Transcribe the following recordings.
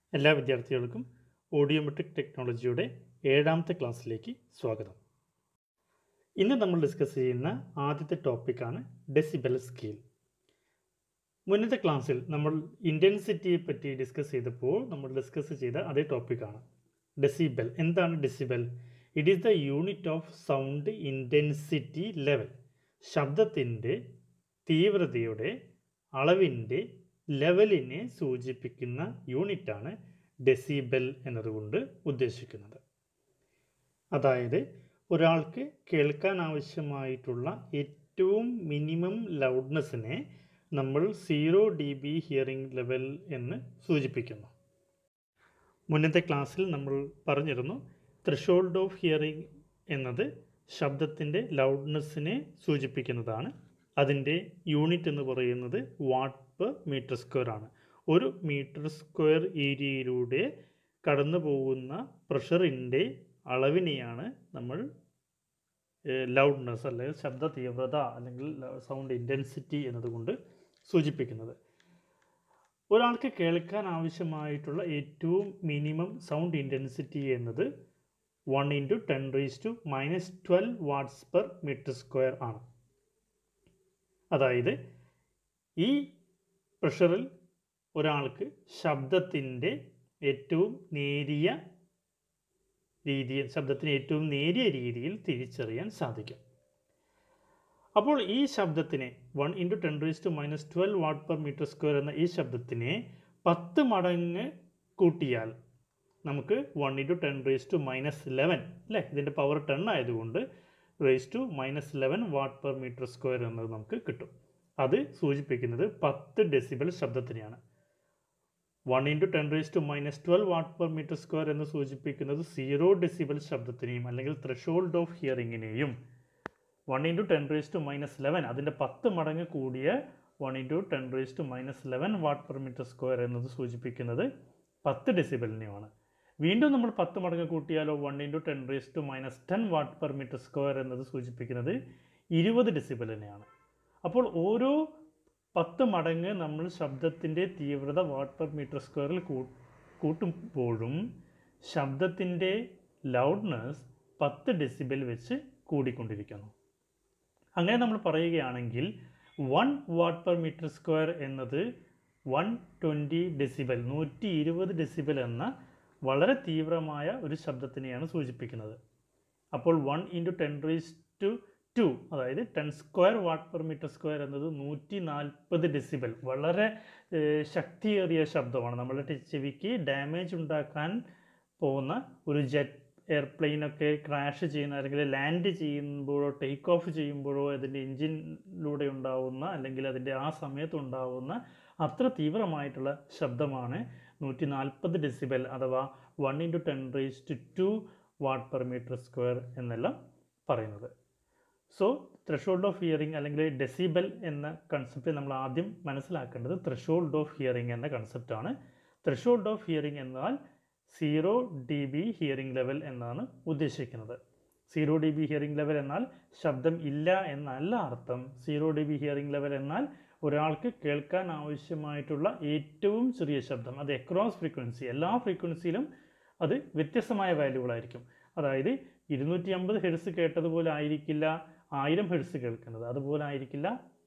എല്ലാ വിദ്യാർത്ഥികൾക്കും ഓഡിയോമെട്രിക് ടെക്നോളജിയുടെ ഏഴാമത്തെ ക്ലാസ്സിലേക്ക് സ്വാഗതം ഇന്ന് നമ്മൾ ഡിസ്കസ് ചെയ്യുന്ന ആദ്യത്തെ ടോപ്പിക്കാണ് ഡെസിബൽ സ്കെയിൽ മുന്നത്തെ ക്ലാസ്സിൽ നമ്മൾ ഇൻറ്റൻസിറ്റിയെ പറ്റി ഡിസ്കസ് ചെയ്തപ്പോൾ നമ്മൾ ഡിസ്കസ് ചെയ്ത അതേ ടോപ്പിക്കാണ് ഡെസിബൽ എന്താണ് decibel it is the unit of sound intensity level ശബ്ദത്തിൻ്റെ തീവ്രതയുടെ അളവിൻ്റെ ലെവലിനെ സൂചിപ്പിക്കുന്ന യൂണിറ്റാണ് ഡെസിബൽ എന്നതുകൊണ്ട് ഉദ്ദേശിക്കുന്നത് അതായത് ഒരാൾക്ക് കേൾക്കാൻ ആവശ്യമായിട്ടുള്ള ഏറ്റവും മിനിമം ലൗഡ്നെസ്സിനെ നമ്മൾ zero D B hearing level എന്ന് സൂചിപ്പിക്കുന്നു മുന്നത്തെ ക്ലാസ്സിൽ നമ്മൾ പറഞ്ഞിരുന്നു ത്രഷോൾഡ് ഓഫ് ഹിയറിംഗ് എന്നത് ശബ്ദത്തിൻ്റെ ലൗഡ്നെസ്സിനെ സൂചിപ്പിക്കുന്നതാണ് അതിൻ്റെ യൂണിറ്റ് എന്ന് പറയുന്നത് വാട്ട് പെർ മീറ്റർ സ്ക്വയർ ആണ് ഒരു മീറ്റർ സ്ക്വയർ ഏരിയയിലൂടെ കടന്നു പോകുന്ന പ്രഷറിൻ്റെ അളവിനെയാണ് നമ്മൾ ലൗഡ്നെസ് അല്ലെങ്കിൽ ശബ്ദ തീവ്രത അല്ലെങ്കിൽ സൗണ്ട് ഇൻറ്റൻസിറ്റി എന്നതുകൊണ്ട് സൂചിപ്പിക്കുന്നത് ഒരാൾക്ക് കേൾക്കാൻ ആവശ്യമായിട്ടുള്ള ഏറ്റവും മിനിമം സൗണ്ട് ഇൻറ്റൻസിറ്റി എന്നത് one into ten raise to minus twelve watts per metre square ആണ് അതായത് ഈ പ്രഷറിൽ ഒരാൾക്ക് ശബ്ദത്തിൻ്റെ ഏറ്റവും നേരിയ രീതിയിൽ ശബ്ദത്തിന് ഏറ്റവും നേരിയ രീതിയിൽ തിരിച്ചറിയാൻ സാധിക്കും അപ്പോൾ ഈ ശബ്ദത്തിനെ one into ten raise to minus twelve watt per metre square എന്ന ഈ ശബ്ദത്തിനെ പത്ത് മടങ്ങ് കൂട്ടിയാൽ നമുക്ക് one into ten raise to minus eleven അല്ലേ ഇതിൻ്റെ പവർ ടെൻ ആയതുകൊണ്ട് raise to minus eleven watt per metre square എന്നത് നമുക്ക് കിട്ടും അത് സൂചിപ്പിക്കുന്നത് പത്ത് ഡെസിബൽ ശബ്ദത്തിനെയാണ് one into ten raise to minus twelve watt per metre square എന്ന് സൂചിപ്പിക്കുന്നത് സീറോ ഡെസിബൽ ശബ്ദത്തിനെയും അല്ലെങ്കിൽ threshold of ഹിയറിങ്ങിനെയും one into ten raise to minus eleven അതിൻ്റെ പത്ത് മടങ്ങ് കൂടിയ one into ten raise to minus eleven watt per metre square എന്നത് സൂചിപ്പിക്കുന്നത് പത്ത് ഡെസിബലിനെയുമാണ് വീണ്ടും നമ്മൾ പത്ത് മടങ്ങ് കൂട്ടിയാലോ one into ten raise to minus ten watt per metre square എന്നത് സൂചിപ്പിക്കുന്നത് ഇരുപത് ഡെസിബലിനെയാണ് അപ്പോൾ ഓരോ പത്ത് മടങ്ങ് നമ്മൾ ശബ്ദത്തിൻ്റെ തീവ്രത വാട്ട് പെർ മീറ്റർ സ്ക്വയറിൽ കൂട്ടുമ്പോഴും ശബ്ദത്തിൻ്റെ ലൗഡ്നെസ് പത്ത് ഡെസിബൽ വെച്ച് കൂടിക്കൊണ്ടിരിക്കുന്നു അങ്ങനെ നമ്മൾ പറയുകയാണെങ്കിൽ one watt per metre square എന്നത് വൺ ട്വൻറ്റി ഡെസിബൽ നൂറ്റി ഇരുപത് ഡെസിബൽ എന്ന വളരെ തീവ്രമായ ഒരു ശബ്ദത്തിനെയാണ് സൂചിപ്പിക്കുന്നത് അപ്പോൾ one into ten raise to two അതായത് ten square watt per metre square എന്നത് നൂറ്റി നാൽപ്പത് ഡെസിബൽ വളരെ ശക്തിയേറിയ ശബ്ദമാണ് നമ്മുടെ ചെവിക്ക് ഡാമേജ് ഉണ്ടാക്കാൻ പോകുന്ന ഒരു ജെറ്റ് എയർപ്ലെയിനൊക്കെ ക്രാഷ് ചെയ്യുന്ന അല്ലെങ്കിൽ ലാൻഡ് ചെയ്യുമ്പോഴോ ടേക്ക് ഓഫ് ചെയ്യുമ്പോഴോ അതിൻ്റെ എൻജിനിലൂടെ ഉണ്ടാവുന്ന അല്ലെങ്കിൽ അതിൻ്റെ ആ സമയത്ത് ഉണ്ടാവുന്ന അത്ര തീവ്രമായിട്ടുള്ള ശബ്ദമാണ് നൂറ്റി നാൽപ്പത് ഡെസിബൽ അഥവാ one into ten raise to two watt per metre square എന്നെല്ലാം പറയുന്നത് സോ ത്രഷോൾഡ് ഓഫ് ഹിയറിംഗ് അല്ലെങ്കിൽ ഡെസിബൽ എന്ന കൺസെപ്റ്റ് നമ്മൾ ആദ്യം മനസ്സിലാക്കേണ്ടത് ത്രഷോൾഡ് ഓഫ് ഹിയറിംഗ് എന്ന കൺസെപ്റ്റാണ് ത്രഷോൾഡ് ഓഫ് ഹിയറിംഗ് എന്നാൽ zero D B hearing level എന്നാണ് ഉദ്ദേശിക്കുന്നത് zero D B hearing level എന്നാൽ ശബ്ദം ഇല്ല എന്നല്ല അർത്ഥം zero D B hearing level എന്നാൽ ഒരാൾക്ക് കേൾക്കാൻ ആവശ്യമായിട്ടുള്ള ഏറ്റവും ചെറിയ ശബ്ദം അത് എക്രോസ് ഫ്രീക്വൻസി എല്ലാ ഫ്രീക്വൻസിയിലും അത് വ്യത്യസ്തമായ വാല്യൂകളായിരിക്കും അതായത് ഇരുന്നൂറ്റി അമ്പത് ഹെഡ്സ് കേട്ടതുപോലെ ആയിരിക്കില്ല ആയിരം ഹെഡ്സ് കേൾക്കുന്നത് അതുപോലെ ആയിരിക്കില്ല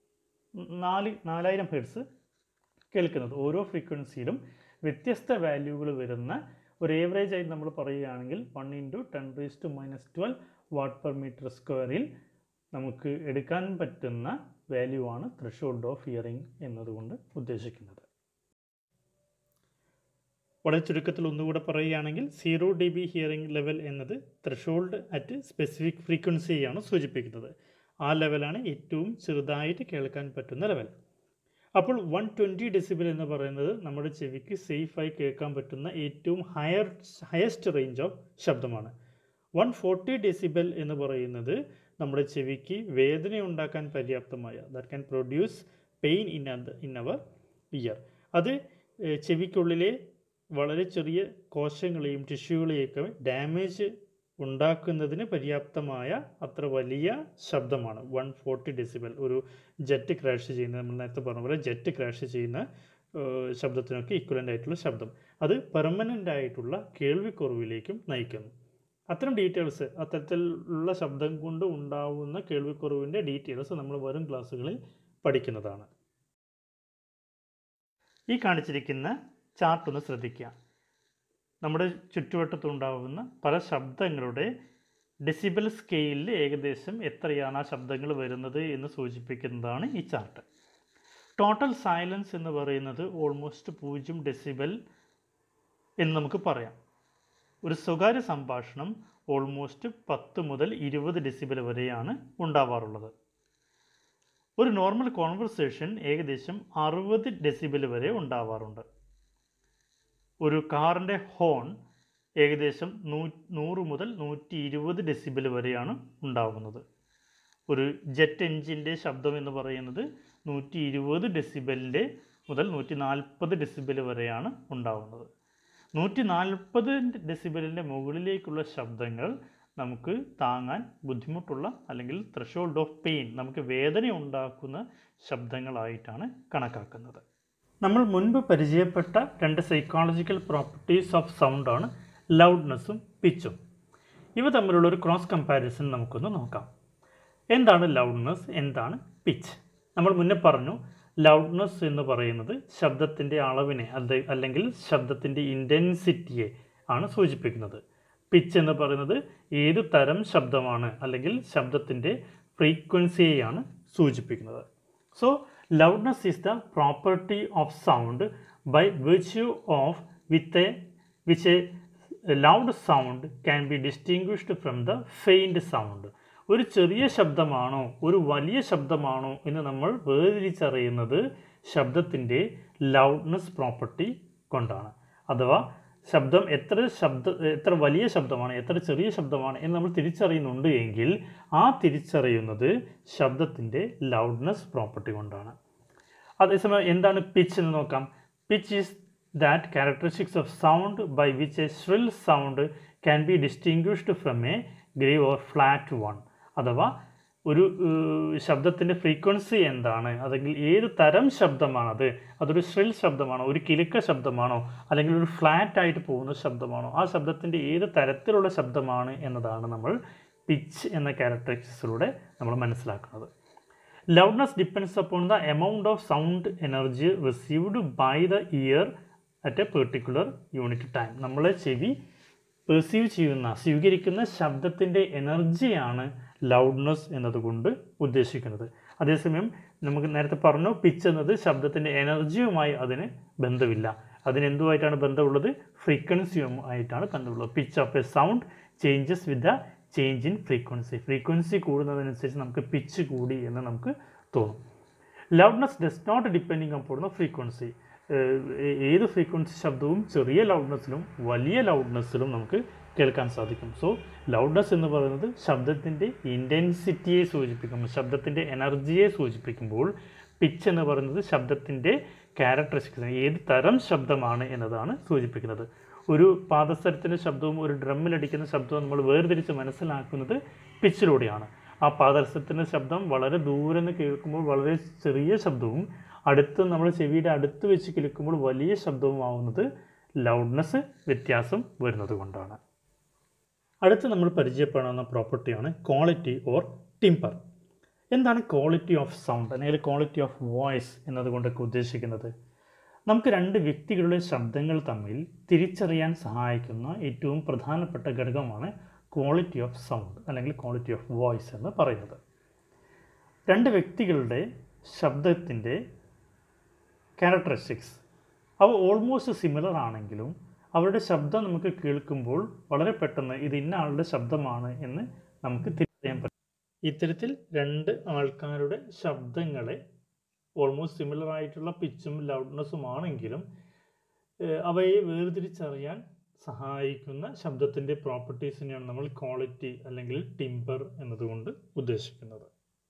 നാല് നാലായിരം ഹെഡ്സ് കേൾക്കുന്നത് ഓരോ ഫ്രീക്വൻസിയിലും വ്യത്യസ്ത വാല്യൂകൾ വരുന്ന ഒരു ഏവറേജ് ആയിട്ട് നമ്മൾ പറയുകയാണെങ്കിൽ one into ten raise to minus twelve watt per metre സ്ക്വയറിൽ നമുക്ക് എടുക്കാൻ പറ്റുന്ന വാല്യൂ ആണ് ത്രഷോൾഡ് ഓഫ് ഹിയറിംഗ് എന്നതുകൊണ്ട് ഉദ്ദേശിക്കുന്നത് വളരെ ചുരുക്കത്തിൽ ഒന്നുകൂടെ പറയുകയാണെങ്കിൽ zero D B hearing level എന്നത് ത്രഷോൾഡ് അറ്റ് സ്പെസിഫിക് ഫ്രീക്വൻസിയാണ് സൂചിപ്പിക്കുന്നത് ആ ലെവലാണ് ഏറ്റവും ചെറുതായിട്ട് കേൾക്കാൻ പറ്റുന്ന ലെവൽ അപ്പോൾ വൺ ട്വൻറ്റി ഡെസിബിൾ എന്ന് പറയുന്നത് നമ്മുടെ ചെവിക്ക് സേഫായി കേൾക്കാൻ പറ്റുന്ന ഏറ്റവും ഹയർ ഹയസ്റ്റ് റേഞ്ച് ഓഫ് ശബ്ദമാണ് വൺ ഫോർട്ടി ഡെസിബൽ എന്ന് പറയുന്നത് നമ്മുടെ ചെവിക്ക് വേദന ഉണ്ടാക്കാൻ പര്യാപ്തമായ that can produce pain in in our ear അത് ചെവിക്കുള്ളിലെ വളരെ ചെറിയ കോശങ്ങളെയും ടിഷ്യൂകളെയൊക്കെ ഡാമേജ് ഉണ്ടാക്കുന്നതിന് പര്യാപ്തമായ അത്ര വലിയ ശബ്ദമാണ് വൺ ഫോർട്ടി ഡെസിബൽ ഒരു ജെറ്റ് ക്രാഷ് ചെയ്യുന്ന നമ്മൾ നേരത്തെ പറഞ്ഞ പോലെ ജെറ്റ് ക്രാഷ് ചെയ്യുന്ന ഏഹ്, ശബ്ദത്തിനൊക്കെ ഈക്വലൻ്റ് ആയിട്ടുള്ള ശബ്ദം അത് പെർമനൻ്റ് ആയിട്ടുള്ള കേൾവിക്കുറവിലേക്കും നയിക്കുന്നു അത്തരം ഡീറ്റെയിൽസ് അത്തരത്തിലുള്ള ശബ്ദം കൊണ്ട് ഉണ്ടാവുന്ന കേൾവിക്കുറവിൻ്റെ ഡീറ്റെയിൽസ് നമ്മൾ വരും ക്ലാസ്സുകളിൽ പഠിക്കുന്നതാണ് ഈ കാണിച്ചിരിക്കുന്ന ചാർട്ട് ഒന്ന് ശ്രദ്ധിക്കുക നമ്മുടെ ചുറ്റുവട്ടത്തുണ്ടാവുന്ന പല ശബ്ദങ്ങളുടെ ഡെസിബൽ സ്കെയിലിൽ ഏകദേശം എത്രയാണ് ആ ശബ്ദങ്ങൾ വരുന്നത് എന്ന് സൂചിപ്പിക്കുന്നതാണ് ഈ ചാർട്ട് ടോട്ടൽ സൈലൻസ് എന്ന് പറയുന്നത് ഓൾമോസ്റ്റ് പൂജ്യം ഡെസിബൽ എന്ന് നമുക്ക് പറയാം ഒരു സ്വകാര്യ സംഭാഷണം ഓൾമോസ്റ്റ് പത്ത് മുതൽ ഇരുപത് ഡെസിബൽ വരെയാണ് ഉണ്ടാവാറുള്ളത് ഒരു നോർമൽ കോൺവെർസേഷൻ ഏകദേശം അറുപത് ഡെസിബൽ വരെ ഉണ്ടാവാറുണ്ട് ഒരു കാറിൻ്റെ ഹോൺ ഏകദേശം നൂ നൂറ് മുതൽ നൂറ്റി ഇരുപത് ഡെസിബൽ വരെയാണ് ഉണ്ടാകുന്നത് ഒരു ജെറ്റ് എൻജിൻ്റെ ശബ്ദം എന്ന് പറയുന്നത് നൂറ്റി ഇരുപത് ഡെസിബലിൻ്റെ മുതൽ നൂറ്റി നാൽപ്പത് ഡെസിബൽ വരെയാണ് ഉണ്ടാകുന്നത് നൂറ്റി നാൽപ്പത് ഡെസിബലിൻ്റെ മുകളിലേക്കുള്ള ശബ്ദങ്ങൾ നമുക്ക് താങ്ങാൻ ബുദ്ധിമുട്ടുള്ള അല്ലെങ്കിൽ ത്രഷോൾഡ് ഓഫ് പെയിൻ നമുക്ക് വേദന ഉണ്ടാക്കുന്ന ശബ്ദങ്ങളായിട്ടാണ് കണക്കാക്കുന്നത് നമ്മൾ മുൻപ് പരിചയപ്പെട്ട രണ്ട് സൈക്കോളജിക്കൽ പ്രോപ്പർട്ടീസ് ഓഫ് സൗണ്ടാണ് ലൗഡ്നെസ്സും പിച്ചും ഇവ തമ്മിലുള്ള ഒരു ക്രോസ് കമ്പാരിസൺ നമുക്കൊന്ന് നോക്കാം എന്താണ് ലൗഡ്നെസ് എന്താണ് പിച്ച് നമ്മൾ മുന്നേ പറഞ്ഞു ലൗഡ്നെസ് എന്ന് പറയുന്നത് ശബ്ദത്തിൻ്റെ അളവിനെ അത് അല്ലെങ്കിൽ ശബ്ദത്തിൻ്റെ ഇൻറ്റൻസിറ്റിയെ ആണ് സൂചിപ്പിക്കുന്നത് പിച്ച് എന്ന് പറയുന്നത് ഏത് തരം ശബ്ദമാണ് അല്ലെങ്കിൽ ശബ്ദത്തിൻ്റെ ഫ്രീക്വൻസിയെയാണ് സൂചിപ്പിക്കുന്നത് so loudness is the property of sound by virtue of with a which a loud sound can be distinguished from the faint sound ഒരു ചെറിയ ശബ്ദമാണോ ഒരു വലിയ ശബ്ദമാണോ എന്ന് നമ്മൾ വേർതിരിച്ചറിയുന്നത് ശബ്ദത്തിൻ്റെ ലൗഡ്നെസ് പ്രോപ്പർട്ടി കൊണ്ടാണ് അഥവാ ശബ്ദം എത്ര ശബ്ദ എത്ര വലിയ ശബ്ദമാണ് എത്ര ചെറിയ ശബ്ദമാണ് എന്ന് നമ്മൾ തിരിച്ചറിയുന്നുണ്ട് എങ്കിൽ ആ തിരിച്ചറിയുന്നത് ശബ്ദത്തിൻ്റെ ലൗഡ്നെസ് പ്രോപ്പർട്ടി കൊണ്ടാണ് അതേസമയം എന്താണ് പിച്ച് എന്ന് നോക്കാം pitch is that characteristics of sound by which a shrill sound can be distinguished from a grave or flat one അഥവാ ഒരു ശബ്ദത്തിൻ്റെ ഫ്രീക്വൻസി എന്താണ് അല്ലെങ്കിൽ ഏത് തരം ശബ്ദമാണത് അതൊരു ശ്രിൽ ശബ്ദമാണോ ഒരു കിലുക്ക ശബ്ദമാണോ അല്ലെങ്കിൽ ഒരു ഫ്ലാറ്റ് ആയിട്ട് പോകുന്ന ശബ്ദമാണോ ആ ശബ്ദത്തിൻ്റെ ഏത് തരത്തിലുള്ള ശബ്ദമാണ് എന്നതാണ് നമ്മൾ പിച്ച് എന്ന ക്യാരക്ടറിസ്റ്റിക്സിലൂടെ നമ്മൾ മനസ്സിലാക്കുന്നത് loudness depends upon the amount of sound energy received by the ear at a particular unit time നമ്മളെ ചെവി പെർസീവ് ചെയ്യുന്ന സ്വീകരിക്കുന്ന ശബ്ദത്തിൻ്റെ എനർജിയാണ് ലൗഡ്നെസ് എന്നതുകൊണ്ട് ഉദ്ദേശിക്കുന്നത് അതേസമയം നമുക്ക് നേരത്തെ പറഞ്ഞു പിച്ച് എന്നത് ശബ്ദത്തിൻ്റെ എനർജിയുമായി അതിന് ബന്ധമില്ല അതിന് എന്തുമായിട്ടാണ് ബന്ധമുള്ളത് ഫ്രീക്വൻസിയും ആയിട്ടാണ് ബന്ധമുള്ളത് pitch of a sound changes with the change in frequency frequency കൂടുന്നതിനനുസരിച്ച് നമുക്ക് പിച്ച് കൂടി എന്ന് നമുക്ക് തോന്നും loudness does not depending upon the frequency ഏത് ഫ്രീക്വൻസി ശബ്ദവും ചെറിയ ലൗഡ്നെസ്സിലും വലിയ ലൗഡ്നെസ്സിലും നമുക്ക് കേൾക്കാൻ സാധിക്കും സോ ലൗഡ്നെസ് എന്ന് പറയുന്നത് ശബ്ദത്തിൻ്റെ ഇൻറ്റൻസിറ്റിയെ സൂചിപ്പിക്കുമ്പോൾ ശബ്ദത്തിൻ്റെ എനർജിയെ സൂചിപ്പിക്കുമ്പോൾ പിച്ച് എന്ന് പറയുന്നത് ശബ്ദത്തിൻ്റെ ക്യാരക്ടറിസ്റ്റിക്സ് ഏത് തരം ശബ്ദമാണ് എന്നതാണ് സൂചിപ്പിക്കുന്നത് ഒരു പാദസരത്തിൻ്റെ ശബ്ദവും ഒരു ഡ്രമ്മിലടിക്കുന്ന ശബ്ദവും നമ്മൾ വേർതിരിച്ച് മനസ്സിലാക്കുന്നത് പിച്ചിലൂടെയാണ് ആ പാദസരത്തിൻ്റെ ശബ്ദം വളരെ ദൂരെ നിന്ന് കേൾക്കുമ്പോൾ വളരെ ചെറിയ ശബ്ദവും അടുത്ത് നമ്മൾ ചെവിയുടെ അടുത്ത് വെച്ച് കേൾക്കുമ്പോൾ വലിയ ശബ്ദവുമാവുന്നത് ലൗഡ്നെസ് വ്യത്യാസം വരുന്നത് കൊണ്ടാണ് അടുത്ത് നമ്മൾ പരിചയപ്പെടുന്ന പ്രോപ്പർട്ടിയാണ് ക്വാളിറ്റി ഓർ ടിമ്പർ എന്താണ് ക്വാളിറ്റി ഓഫ് സൗണ്ട് അല്ലെങ്കിൽ ക്വാളിറ്റി ഓഫ് വോയിസ് എന്നതുകൊണ്ടൊക്കെ ഉദ്ദേശിക്കുന്നത് നമുക്ക് രണ്ട് വ്യക്തികളുടെ ശബ്ദങ്ങൾ തമ്മിൽ തിരിച്ചറിയാൻ സഹായിക്കുന്ന ഏറ്റവും പ്രധാനപ്പെട്ട ഘടകമാണ് ക്വാളിറ്റി ഓഫ് സൗണ്ട് അല്ലെങ്കിൽ ക്വാളിറ്റി ഓഫ് വോയിസ് എന്ന് പറയുന്നത് രണ്ട് വ്യക്തികളുടെ ശബ്ദത്തിൻ്റെ ക്യാരക്ടറിസ്റ്റിക്സ് അവ ഓൾമോസ്റ്റ് സിമിലർ ആണെങ്കിലും അവരുടെ ശബ്ദം നമുക്ക് കേൾക്കുമ്പോൾ വളരെ പെട്ടെന്ന് ഇത് ഇന്ന ആളുടെ ശബ്ദമാണ് എന്ന് നമുക്ക് തിരിച്ചറിയാൻ പറ്റും ഇത്തരത്തിൽ രണ്ട് ആൾക്കാരുടെ ശബ്ദങ്ങളെ ഓൾമോസ്റ്റ് സിമിലർ ആയിട്ടുള്ള പിച്ചും ലൗഡ്നെസ്സും ആണെങ്കിലും ഏഹ്, അവയെ വേർതിരിച്ചറിയാൻ സഹായിക്കുന്ന ശബ്ദത്തിൻ്റെ പ്രോപ്പർട്ടീസിനെയാണ് നമ്മൾ ക്വാളിറ്റി അല്ലെങ്കിൽ ടിമ്പർ എന്നതുകൊണ്ട് ഉദ്ദേശിക്കുന്നത്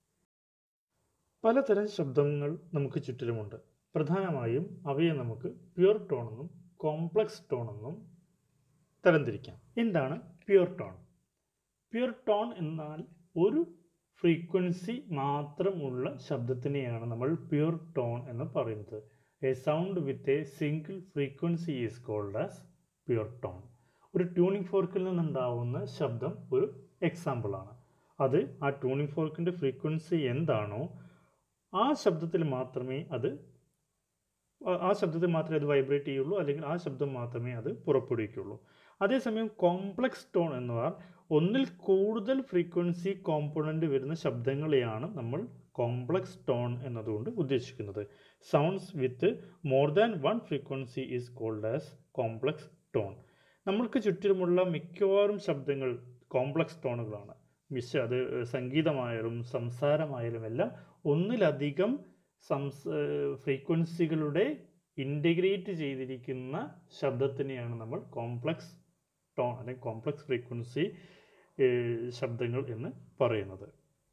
പലതരം ശബ്ദങ്ങൾ നമുക്ക് ചുറ്റിലുമുണ്ട് പ്രധാനമായും അവയെ നമുക്ക് പ്യുർ ടോൺ എന്നും കോംപ്ലക്സ് ടോൺ എന്നും തരംതിരിക്കാം എന്താണ് പ്യുർ ടോൺ പ്യുർ ടോൺ എന്നാൽ ഒരു ഫ്രീക്വൻസി മാത്രമുള്ള ശബ്ദത്തിനെയാണ് നമ്മൾ പ്യുർ ടോൺ എന്ന് പറയുന്നത് a sound with a single frequency is called as pure tone ഒരു ട്യൂണിംഗ് ഫോർക്കിൽ നിന്നുണ്ടാവുന്ന ശബ്ദം ഒരു എക്സാമ്പിളാണ് അത് ആ ട്യൂണിംഗ് ഫോർക്കിൻ്റെ ഫ്രീക്വൻസി എന്താണോ ആ ശബ്ദത്തിൽ മാത്രമേ അത് ആ- ആ ശബ്ദത്തിൽ മാത്രമേ അത് വൈബ്രേറ്റ് ചെയ്യുള്ളൂ അല്ലെങ്കിൽ ആ ശബ്ദം മാത്രമേ അത് പുറപ്പെടുവിക്കുള്ളൂ അതേസമയം കോംപ്ലക്സ് ടോൺ എന്ന് പറഞ്ഞാൽ ഒന്നിൽ കൂടുതൽ ഫ്രീക്വൻസി കോമ്പണൻ്റ് വരുന്ന ശബ്ദങ്ങളെയാണ് നമ്മൾ കോംപ്ലക്സ് ടോൺ എന്നതുകൊണ്ട് ഉദ്ദേശിക്കുന്നത് sounds with more than one frequency is called as complex tone നമ്മൾക്ക് ചുറ്റിലുമുള്ള മിക്കവാറും ശബ്ദങ്ങൾ കോംപ്ലക്സ് ടോണുകളാണ് മിശ അത് സംഗീതമായാലും സംസാരമായാലും എല്ലാം ഒന്നിലധികം സംസ് ഫ്രീക്വൻസികളുടെ ഇൻറ്റഗ്രേറ്റ് ചെയ്തിരിക്കുന്ന ശബ്ദത്തിനെയാണ് നമ്മൾ കോംപ്ലക്സ് ടോൺ അല്ലെങ്കിൽ കോംപ്ലക്സ് ഫ്രീക്വൻസി ശബ്ദങ്ങൾ എന്ന് പറയുന്നത്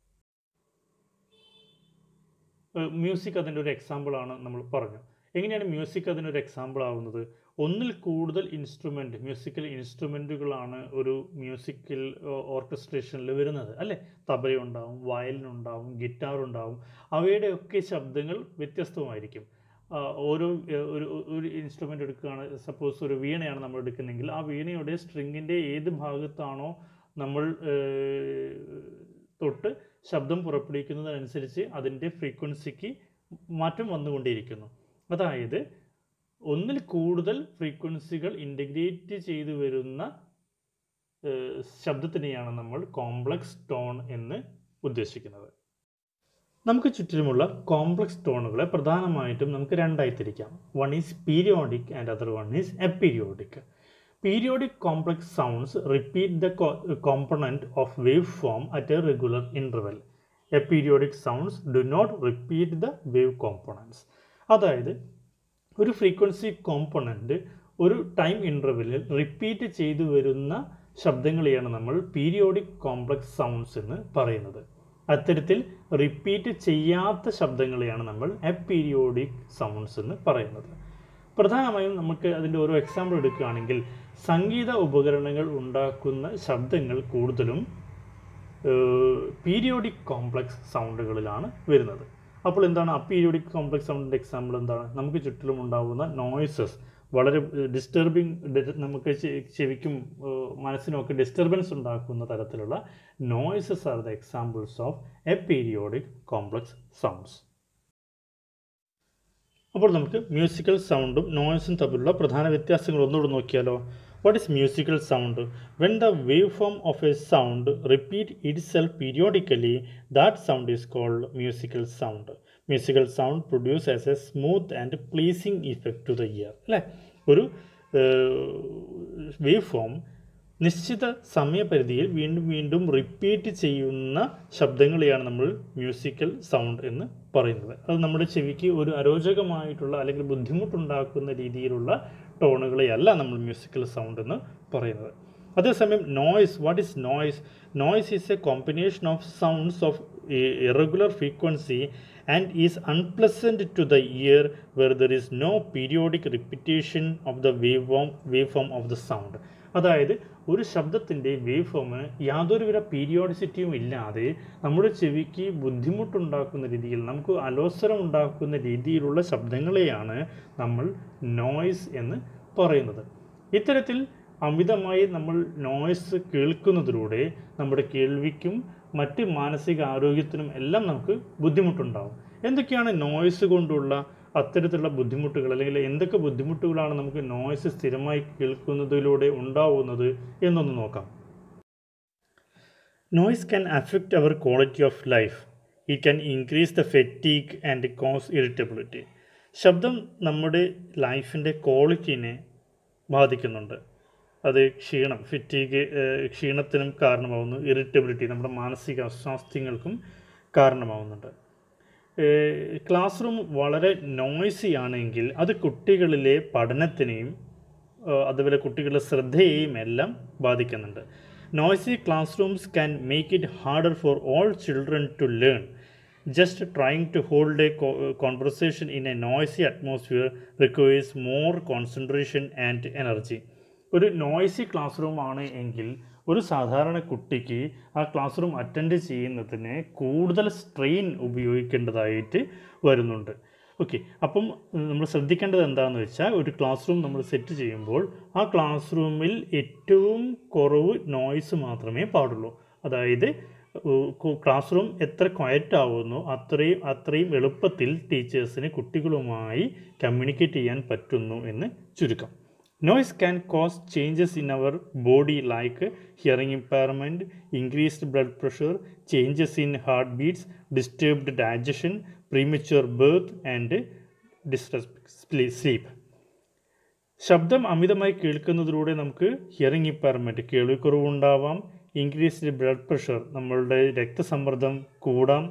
മ്യൂസിക് അതിൻ്റെ ഒരു എക്സാമ്പിളാണ് നമ്മൾ പറഞ്ഞു എങ്ങനെയാണ് മ്യൂസിക് അതിനൊരു എക്സാമ്പിൾ ആവുന്നത് ഒന്നിൽ കൂടുതൽ ഇൻസ്ട്രുമെൻ്റ് മ്യൂസിക്കൽ ഇൻസ്ട്രുമെൻറ്റുകളാണ് ഒരു മ്യൂസിക്കൽ ഓർക്കസ്ട്രേഷനിൽ വരുന്നത് അല്ലേ തബല ഉണ്ടാവും വയലിൻ ഉണ്ടാവും ഗിറ്റാർ ഉണ്ടാവും അവയുടെയൊക്കെ ശബ്ദങ്ങൾ വ്യത്യസ്തമായിരിക്കും ആ, ഓരോ ഏ, ഒരു ഒരു ഇൻസ്ട്രുമെൻ്റ് എടുക്കുകയാണ് സപ്പോസ് ഒരു വീണയാണ് നമ്മൾ എടുക്കുന്നെങ്കിൽ ആ വീണയുടെ സ്ട്രിങ്ങിൻ്റെ ഏത് ഭാഗത്താണോ നമ്മൾ ഏ, തൊട്ട് ശബ്ദം പുറപ്പെടുവിക്കുന്നതനുസരിച്ച് അതിൻ്റെ ഫ്രീക്വൻസിക്ക് മാറ്റം വന്നുകൊണ്ടിരിക്കുന്നു അതായത് ഒന്നിൽ കൂടുതൽ ഫ്രീക്വൻസികൾ ഇൻ്റഗ്രേറ്റ് ചെയ്തു വരുന്ന ഏഹ്, ശബ്ദത്തിനെയാണ് നമ്മൾ കോംപ്ലക്സ് ടോൺ എന്ന് ഉദ്ദേശിക്കുന്നത് നമുക്ക് ചുറ്റിലുമുള്ള കോംപ്ലക്സ് ടോണുകളെ പ്രധാനമായിട്ടും നമുക്ക് രണ്ടായി തിരിക്കാം one is periodic and other one is aperiodic periodic complex sounds repeat the component of wave form at a regular interval aperiodic sounds do not repeat the wave components അതായത് ഒരു frequency component ഒരു time ഇൻ്റർവെല്ലിൽ repeat ചെയ്തു വരുന്ന ശബ്ദങ്ങളെയാണ് നമ്മൾ periodic complex sounds എന്ന് പറയുന്നത് അത്തരത്തിൽ റിപ്പീറ്റ് ചെയ്യാത്ത ശബ്ദങ്ങളെയാണ് നമ്മൾ എപ്പീരിയോഡിക് സൗണ്ട്സ് എന്ന് പറയുന്നത് പ്രധാനമായും നമുക്ക് അതിൻ്റെ ഓരോ എക്സാമ്പിൾ എടുക്കുകയാണെങ്കിൽ സംഗീത ഉപകരണങ്ങൾ ഉണ്ടാക്കുന്ന ശബ്ദങ്ങൾ കൂടുതലും പീരിയോഡിക് കോംപ്ലക്സ് സൗണ്ടുകളിലാണ് വരുന്നത് അപ്പോൾ എന്താണ് അപ്പീരിയോഡിക് കോംപ്ലക്സ് സൗണ്ടിൻ്റെ എക്സാമ്പിൾ എന്താണ് നമുക്ക് ചുറ്റിലും ഉണ്ടാകുന്ന നോയ്സസ് വളരെ ഡിസ്റ്റർബിങ് നമുക്ക് ചെ- ചെവിക്കും ഏഹ്, മനസ്സിനുമൊക്കെ ഡിസ്റ്റർബൻസ് ഉണ്ടാക്കുന്ന തരത്തിലുള്ള noises are the examples of aperiodic complex sounds അപ്പോൾ നമുക്ക് മ്യൂസിക്കൽ സൗണ്ടും നോയ്സും തമ്മിലുള്ള പ്രധാന വ്യത്യാസങ്ങൾ ഒന്നുകൂടെ നോക്കിയാലോ what is musical sound when the wave form of a sound repeat itself periodically that sound is called musical sound musical sound produce as a smooth and pleasing effect to the ear അല്ലേ ഒരു wave form നിശ്ചിത സമയപരിധിയിൽ വീണ്ടും വീണ്ടും repeat ചെയ്യുന്ന ശബ്ദങ്ങളെയാണ് നമ്മൾ musical sound എന്ന് പറയുന്നത് അത് നമ്മുടെ ചെവിക്ക് ഒരു അരോചകമായിട്ടുള്ള അല്ലെങ്കിൽ ബുദ്ധിമുട്ടുണ്ടാക്കുന്ന രീതിയിലുള്ള ടോണുകളെയല്ല നമ്മൾ മ്യൂസിക്കൽ സൗണ്ട് എന്ന് പറയുന്നത് അതേസമയം noise what is noise noise is a combination of sounds of irregular frequency and is unpleasant to the ear where there is no periodic repetition of the wave form wave form of the sound അതായത് ഒരു ശബ്ദത്തിൻ്റെ wave ഫോമിന് യാതൊരുവിധ പീരിയോഡിസിറ്റിയും ഇല്ലാതെ നമ്മുടെ ചെവിക്ക് ബുദ്ധിമുട്ടുണ്ടാക്കുന്ന രീതിയിൽ നമുക്ക് അലോസരം ഉണ്ടാക്കുന്ന രീതിയിലുള്ള ശബ്ദങ്ങളെയാണ് നമ്മൾ നോയ്സ് എന്ന് പറയുന്നത് ഇത്തരത്തിൽ അമിതമായി നമ്മൾ നോയ്സ് കേൾക്കുന്നതിലൂടെ നമ്മുടെ കേൾവിക്കും മറ്റ് മാനസിക ആരോഗ്യത്തിനും എല്ലാം നമുക്ക് ബുദ്ധിമുട്ടുണ്ടാവും എന്തൊക്കെയാണ് നോയ്സ് കൊണ്ടുള്ള അത്തരത്തിലുള്ള ബുദ്ധിമുട്ടുകൾ അല്ലെങ്കിൽ എന്തൊക്കെ ബുദ്ധിമുട്ടുകളാണ് നമുക്ക് നോയ്സ് സ്ഥിരമായി കേൾക്കുന്നതിലൂടെ ഉണ്ടാവുന്നത് എന്നൊന്ന് നോക്കാം noise can affect our quality of life it can increase the fatigue and cause irritability ശബ്ദം നമ്മുടെ ലൈഫിൻ്റെ ക്വാളിറ്റീനെ ബാധിക്കുന്നുണ്ട് അത് ക്ഷീണം ഫിറ്റീഗ് ക്ഷീണത്തിനും കാരണമാവുന്നു ഇറിറ്റബിലിറ്റി നമ്മുടെ മാനസിക അസ്വാസ്ഥ്യങ്ങൾക്കും കാരണമാവുന്നുണ്ട് ക്ലാസ് റൂം വളരെ നോയ്സി ആണെങ്കിൽ അത് കുട്ടികളിലെ പഠനത്തിനെയും ഏഹ് അതുപോലെ കുട്ടികളുടെ ശ്രദ്ധയെയും എല്ലാം ബാധിക്കുന്നുണ്ട് noisy class rooms can make it harder for all children to learn just trying to hold a conversation in a noisy atmosphere requires more concentration and energy ഒരു നോയ്സി ക്ലാസ് റൂം ആണ് എങ്കിൽ ഒരു സാധാരണ കുട്ടിക്ക് ആ ക്ലാസ് റൂം അറ്റൻഡ് ചെയ്യുന്നതിന് കൂടുതൽ strain ഉപയോഗിക്കേണ്ടതായിട്ട് വരുന്നുണ്ട് ഓക്കെ അപ്പം നമ്മൾ ശ്രദ്ധിക്കേണ്ടത് എന്താണെന്ന് വെച്ചാൽ ഒരു ക്ലാസ് റൂം നമ്മൾ സെറ്റ് ചെയ്യുമ്പോൾ ആ ക്ലാസ് റൂമിൽ ഏറ്റവും കുറവ് നോയ്സ് മാത്രമേ പാടുള്ളൂ അതായത് ക്ലാസ് റൂം എത്ര ക്വയറ്റ് ആവുന്നു അത്രയും അത്രയും എളുപ്പത്തിൽ ടീച്ചേഴ്സിന് കുട്ടികളുമായി കമ്മ്യൂണിക്കേറ്റ് ചെയ്യാൻ പറ്റുന്നു എന്ന് ചുരുക്കം noise can cause changes in our body like hearing impairment increased blood pressure changes in heart beats disturbed digestion premature birth and distress sleep ശബ്ദം അമിതമായി കേൾക്കുന്നതിലൂടെ നമുക്ക് ഹിയറിംഗ് ഇമ്പയർമെൻറ്റ് കേൾവിക്കുറവുണ്ടാവാം ഇൻക്രീസ്ഡ് ബ്ലഡ് പ്രഷർ നമ്മളുടെ രക്തസമ്മർദ്ദം കൂടാം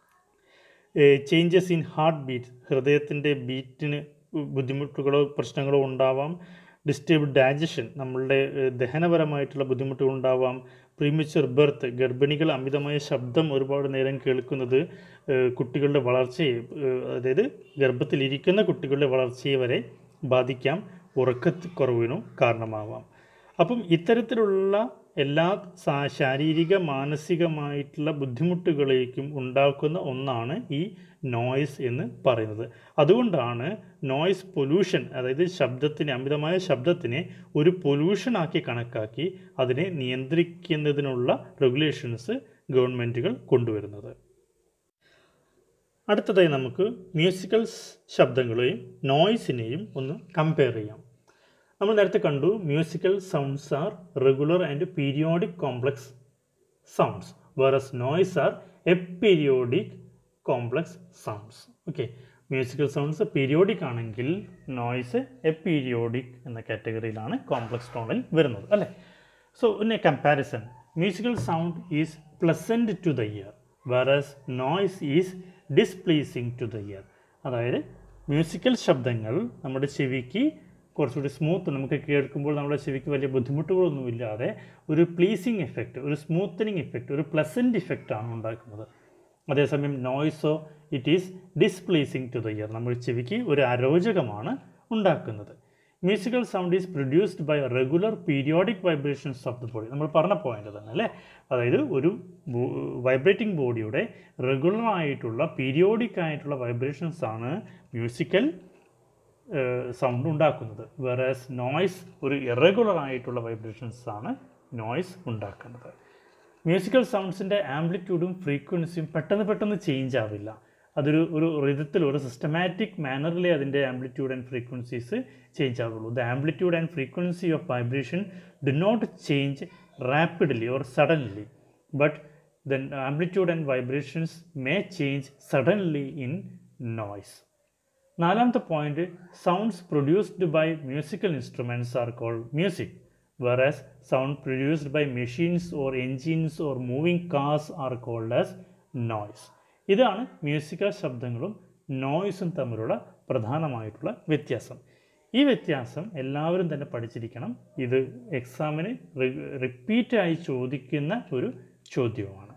ചേഞ്ചസ് ഇൻ ഹാർട്ട് ബീറ്റ് ഹൃദയത്തിൻ്റെ ബീറ്റിന് ബുദ്ധിമുട്ടുകളോ പ്രശ്നങ്ങളോ ഉണ്ടാവാം ഡിസ്റ്റർബ്ഡ് ഡൈജഷൻ നമ്മളുടെ ഏഹ്, ദഹനപരമായിട്ടുള്ള ബുദ്ധിമുട്ടുകൾ ഉണ്ടാവാം പ്രീമച്വർ ബർത്ത് ഗർഭിണികൾ അമിതമായ ശബ്ദം ഒരുപാട് നേരം കേൾക്കുന്നത് ഏഹ്, കുട്ടികളുടെ വളർച്ചയെ ഏഹ്, അതായത് ഗർഭത്തിലിരിക്കുന്ന കുട്ടികളുടെ വളർച്ചയെ വരെ ബാധിക്കാം ഉറക്കക്കുറവിനും കാരണമാവാം അപ്പം ഇത്തരത്തിലുള്ള എല്ലാ സാ- ശാരീരിക മാനസികമായിട്ടുള്ള ബുദ്ധിമുട്ടുകളേക്കും ഉണ്ടാക്കുന്ന ഒന്നാണ് ഈ നോയ്സ് എന്ന് പറയുന്നത് അതുകൊണ്ടാണ് നോയ്സ് പൊല്യൂഷൻ അതായത് ശബ്ദത്തിന് അമിതമായ ശബ്ദത്തിനെ ഒരു പൊല്യൂഷൻ ആക്കി കണക്കാക്കി അതിനെ നിയന്ത്രിക്കുന്നതിനുള്ള റെഗുലേഷൻസ് ഗവൺമെൻറ്റുകൾ കൊണ്ടുവരുന്നത് അടുത്തതായി നമുക്ക് മ്യൂസിക്കൽ ശബ്ദങ്ങളെയും നോയ്സിനെയും ഒന്ന് കമ്പയർ ചെയ്യാം നമ്മൾ നേരത്തെ കണ്ടു musical sounds are regular and periodic complex sounds whereas noise are aperiodic complex sounds okay musical sounds periodic ആണെങ്കിൽ നോയ്സ് എപ്പീരിയോഡിക് എന്ന കാറ്റഗറിയിലാണ് കോംപ്ലക്സ് ടോണിൽ വരുന്നത് അല്ലേ so in a comparison musical sound is pleasant to the ear whereas noise is displeasing to the ear അതായത് musical ശബ്ദങ്ങൾ നമ്മുടെ ചെവിക്ക് കുറച്ചുകൂടി സ്മൂത്ത് നമുക്ക് കേൾക്കുമ്പോൾ നമ്മുടെ ചെവിക്ക് വലിയ ബുദ്ധിമുട്ടുകളൊന്നുമില്ലാതെ ഒരു പ്ലീസിങ് എഫക്റ്റ് ഒരു സ്മൂത്തനിങ് എഫക്റ്റ് ഒരു പ്ലസൻറ്റ് ഇഫക്റ്റ് ആണ് ഉണ്ടാക്കുന്നത് അതേസമയം നോയ്സോ it is displeasing to the ear നമ്മുടെ ചെവിക്ക് ഒരു അരോചകമാണ് ഉണ്ടാക്കുന്നത് musical sound is produced by regular periodic vibrations of the body നമ്മൾ പറഞ്ഞ പോയിന്റ് തന്നെ അല്ലേ അതായത് ഒരു വൈബ്രേറ്റിംഗ് ബോഡിയുടെ റെഗുലർ ആയിട്ടുള്ള പീരിയോഡിക് ആയിട്ടുള്ള വൈബ്രേഷൻസ് ആണ് മ്യൂസിക്കൽ സൗണ്ട് ഉണ്ടാക്കുന്നത് വേറസ് നോയ്സ് ഒരു ഇറഗുലർ ആയിട്ടുള്ള വൈബ്രേഷൻസ് ആണ് നോയ്സ് ഉണ്ടാക്കുന്നത് മ്യൂസിക്കൽ സൗണ്ട്സിൻ്റെ ആംപ്ലിറ്റ്യൂഡും ഫ്രീക്വൻസിയും പെട്ടെന്ന് പെട്ടെന്ന് ചേഞ്ച് ആവില്ല അതൊരു ഒരു റിതത്തിൽ ഒരു സിസ്റ്റമാറ്റിക് മാനറിലേ അതിൻ്റെ ആംപ്ലിറ്റ്യൂഡ് ആൻഡ് ഫ്രീക്വൻസീസ് ചേഞ്ച് ആവുള്ളൂ the amplitude and frequency of vibration do not change rapidly or suddenly but the amplitude and vibrations may change suddenly in noise നാലാമത്തെ point sounds produced by musical instruments are called music whereas sound produced by machines or engines or moving cars are called as noise ഇതാണ് musical ശബ്ദങ്ങളും നോയ്സും തമ്മിലുള്ള പ്രധാനമായിട്ടുള്ള വ്യത്യാസം ഈ വ്യത്യാസം എല്ലാവരും തന്നെ പഠിച്ചിരിക്കണം ഇത് എക്സാമിന് റിപ്പീറ്റായി ചോദിക്കുന്ന ഒരു ചോദ്യവുമാണ്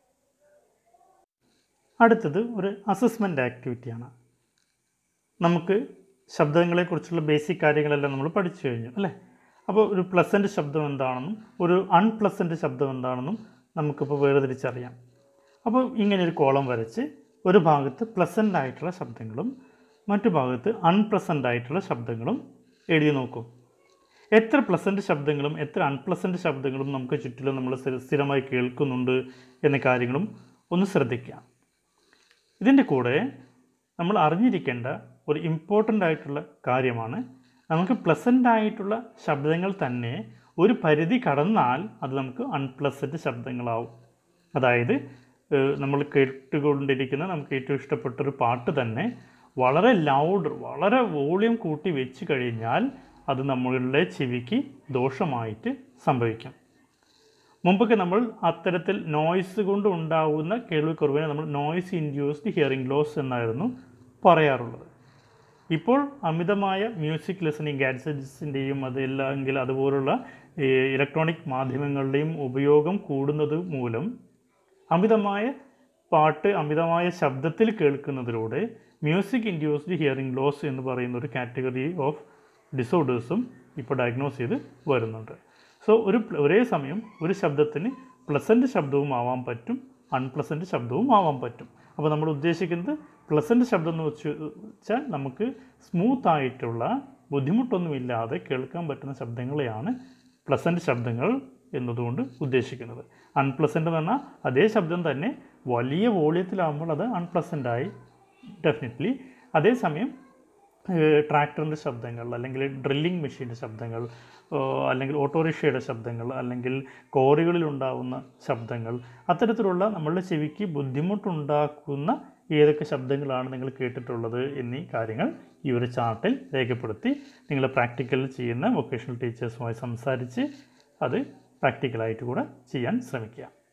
അടുത്തത് ഒരു അസസ്മെൻ്റ് ആക്ടിവിറ്റിയാണ് നമുക്ക് ശബ്ദങ്ങളെക്കുറിച്ചുള്ള ബേസിക് കാര്യങ്ങളെല്ലാം നമ്മൾ പഠിച്ചു കഴിഞ്ഞു അല്ലേ അപ്പോൾ ഒരു പ്ലസൻറ്റ് ശബ്ദം എന്താണെന്നും ഒരു അൺപ്ലസൻറ്റ് ശബ്ദം എന്താണെന്നും നമുക്കിപ്പോൾ വേർതിരിച്ചറിയാം അപ്പോൾ ഇങ്ങനെ ഒരു കോളം വരച്ച് ഒരു ഭാഗത്ത് പ്ലസൻ്റ് ആയിട്ടുള്ള ശബ്ദങ്ങളും മറ്റു ഭാഗത്ത് അൺപ്ലസൻ്റ് ആയിട്ടുള്ള ശബ്ദങ്ങളും എഴുതി നോക്കൂ എത്ര പ്ലസൻറ്റ് ശബ്ദങ്ങളും എത്ര അൺപ്ലസൻറ്റ് ശബ്ദങ്ങളും നമുക്ക് ചുറ്റിലും നമ്മൾ സ്ഥിര- സ്ഥിരമായി കേൾക്കുന്നുണ്ട് എന്ന കാര്യങ്ങളും ഒന്ന് ശ്രദ്ധിക്കുക ഇതിൻ്റെ കൂടെ നമ്മൾ അറിഞ്ഞിരിക്കേണ്ട ഒരു ഇമ്പോർട്ടൻ്റ് ആയിട്ടുള്ള കാര്യമാണ് നമുക്ക് പ്ലസൻ്റ് ആയിട്ടുള്ള ശബ്ദങ്ങൾ തന്നെ ഒരു പരിധി കടന്നാൽ അത് നമുക്ക് അൺപ്ലസൻറ്റ് ശബ്ദങ്ങളാവും അതായത് ഏഹ്, നമ്മൾ കേട്ടുകൊണ്ടിരിക്കുന്ന നമുക്ക് ഏറ്റവും ഇഷ്ടപ്പെട്ടൊരു പാട്ട് തന്നെ വളരെ ലൗഡ് വളരെ വോളിയം കൂട്ടി വെച്ച് കഴിഞ്ഞാൽ അത് നമ്മളുടെ ചെവിക്ക് ദോഷമായിട്ട് സംഭവിക്കാം മുമ്പൊക്കെ നമ്മൾ അത്തരത്തിൽ നോയ്സ് കൊണ്ട് ഉണ്ടാവുന്ന കേൾവിക്കുറവിനെ നമ്മൾ നോയ്സ് ഇൻഡ്യൂസ്ഡ് ഹിയറിംഗ് ലോസ് എന്നായിരുന്നു പറയാറുള്ളത് ഇപ്പോൾ അമിതമായ മ്യൂസിക് ലിസണിങ് ഗാഡ്ജറ്റ്സിൻ്റെയും അതല്ലെങ്കിൽ അതുപോലുള്ള ഇലക്ട്രോണിക് മാധ്യമങ്ങളുടെയും ഉപയോഗം കൂടുന്നത് മൂലം അമിതമായ പാട്ട് അമിതമായ ശബ്ദത്തിൽ കേൾക്കുന്നതിലൂടെ മ്യൂസിക് ഇൻഡ്യൂസ്ഡ് ഹിയറിംഗ് ലോസ് എന്ന് പറയുന്ന ഒരു കാറ്റഗറി ഓഫ് ഡിസോർഡേഴ്സും ഇപ്പോൾ ഡയഗ്നോസ് ചെയ്ത് വരുന്നുണ്ട് സോ ഒരു പ്ല- ഒരേ സമയം ഒരു ശബ്ദത്തിന് പ്ലസൻറ്റ് ശബ്ദവും ആവാൻ പറ്റും അൺപ്ലസൻറ്റ് ശബ്ദവും ആവാൻ പറ്റും അപ്പോൾ നമ്മൾ ഉദ്ദേശിക്കുന്നത് പ്ലസൻ്റ് ശബ്ദം എന്ന് വെച്ച് വെച്ചാൽ നമുക്ക് സ്മൂത്ത് ആയിട്ടുള്ള ബുദ്ധിമുട്ടൊന്നുമില്ലാതെ കേൾക്കാൻ പറ്റുന്ന ശബ്ദങ്ങളെയാണ് പ്ലസൻ്റ് ശബ്ദങ്ങൾ എന്നതുകൊണ്ട് ഉദ്ദേശിക്കുന്നത് അൺപ്ലസൻ്റ് എന്ന് പറഞ്ഞാൽ അതേ ശബ്ദം തന്നെ വലിയ വോളിയത്തിലാകുമ്പോൾ അത് അൺപ്ലസൻ്റ് ആയി ഡെഫിനറ്റ്ലി അതേസമയം ട്രാക്ടറിൻ്റെ ശബ്ദങ്ങൾ അല്ലെങ്കിൽ ഡ്രില്ലിംഗ് മെഷീൻ്റെ ശബ്ദങ്ങൾ ഓ, അല്ലെങ്കിൽ ഓട്ടോറിക്ഷയുടെ ശബ്ദങ്ങൾ അല്ലെങ്കിൽ കോറികളിൽ ഉണ്ടാകുന്ന ശബ്ദങ്ങൾ അത്തരത്തിലുള്ള നമ്മളുടെ ചെവിക്ക് ബുദ്ധിമുട്ടുണ്ടാക്കുന്ന ഏതൊക്കെ ശബ്ദങ്ങളാണ് നിങ്ങൾ കേട്ടിട്ടുള്ളത് എന്നീ കാര്യങ്ങൾ ഈ ഒരു ചാർട്ടിൽ രേഖപ്പെടുത്തി നിങ്ങൾ പ്രാക്ടിക്കലിൽ ചെയ്യുന്ന വൊക്കേഷണൽ ടീച്ചേഴ്സുമായി സംസാരിച്ച് അത് പ്രാക്ടിക്കലായിട്ട് കൂടെ ചെയ്യാൻ ശ്രമിക്കുക